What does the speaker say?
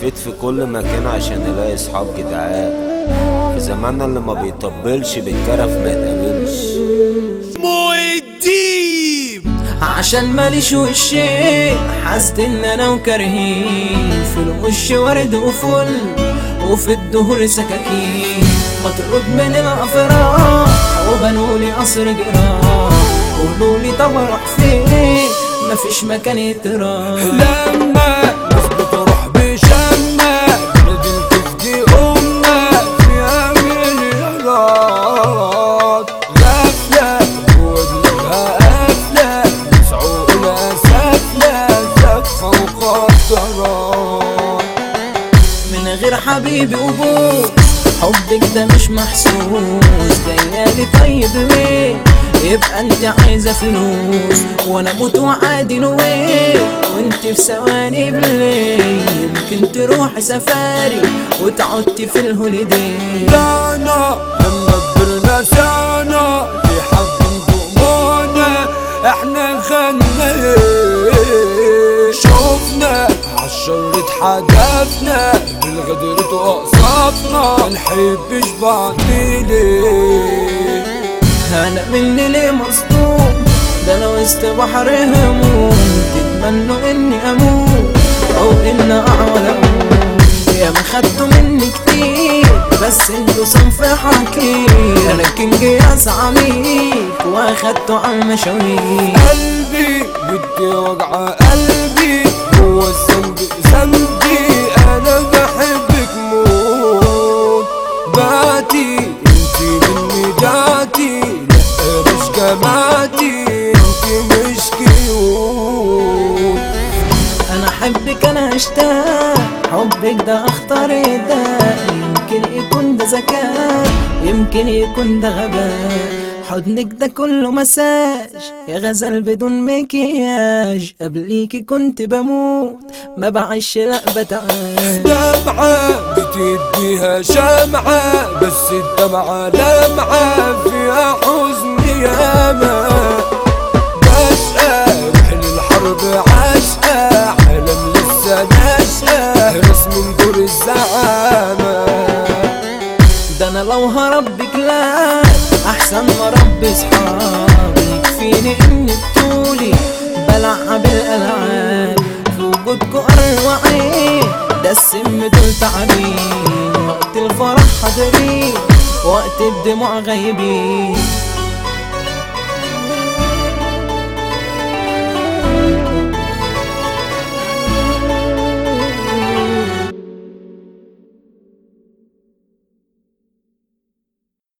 لفيت في كل مكان عشان الاقي اصحاب جدعان في زماننا اللي ما بيطبلش بالكرف ما يتقابلش عشان ماليش وشي حاسد ان انا وكرهين في الوش ورد وفل وفي الدهور سكاكين مطرود من الافراح وبنولي قصر جراح قولولي طب اروح فين مفيش مكان يتراح لما ناس بتروح بشمة بلد تفدي أمة فيها مليارات غفلة ودماغها قافلة ناس عقولها سافلة سقفة وخطرات من غير حبيبي وبوس حبك ده مش محسوس جايالي طيب ليه يبقى انت عايزة فلوس وانا اموت وعادي نويه وانت في ثواني بالليل يمكن تروحي سفاري وتعدي في الهوليدي دانا لما كبرنا سانا في حد نقومونا احنا نغني شوفنا عالشر اتحدفنا بالغدر توقصفنا نحبش بعض ليه انا مني ليه مصدوم ده لو است بحر هموم تتمنوا اني اموت او ان اعول اموت يا ما خدتوا مني كتير بس انتوا صنف حكير انا كينج يا زعميك واخدتوا على المشاوير قلبي بدي وجع قلبي هو الذنب ذنبي انا بحبك موت باتي انتي مني داتي لا مش جماتي انتي مش كيوت انا احبك انا اشتاق حبك ده اخطر ده يمكن يكون ده ذكاء يمكن يكون ده غباء حضنك ده كله مساج يا غزل بدون مكياج قبليكي كنت بموت ما بعيش لا بتعاش دمعة بتديها شمعة بس الدمعة لمعة فيها حزن ياما بشقى رحل الحرب عشقى عالم لسه نشقى رسم دور الزعامة ده انا لو هربك لا احسن ما ربي صحابي يكفيني اني بطولي بلعب الالعاب في وجودكوا اروعين ده السم دول تعبين وقت الفرح حاضرين وقت الدموع غايبين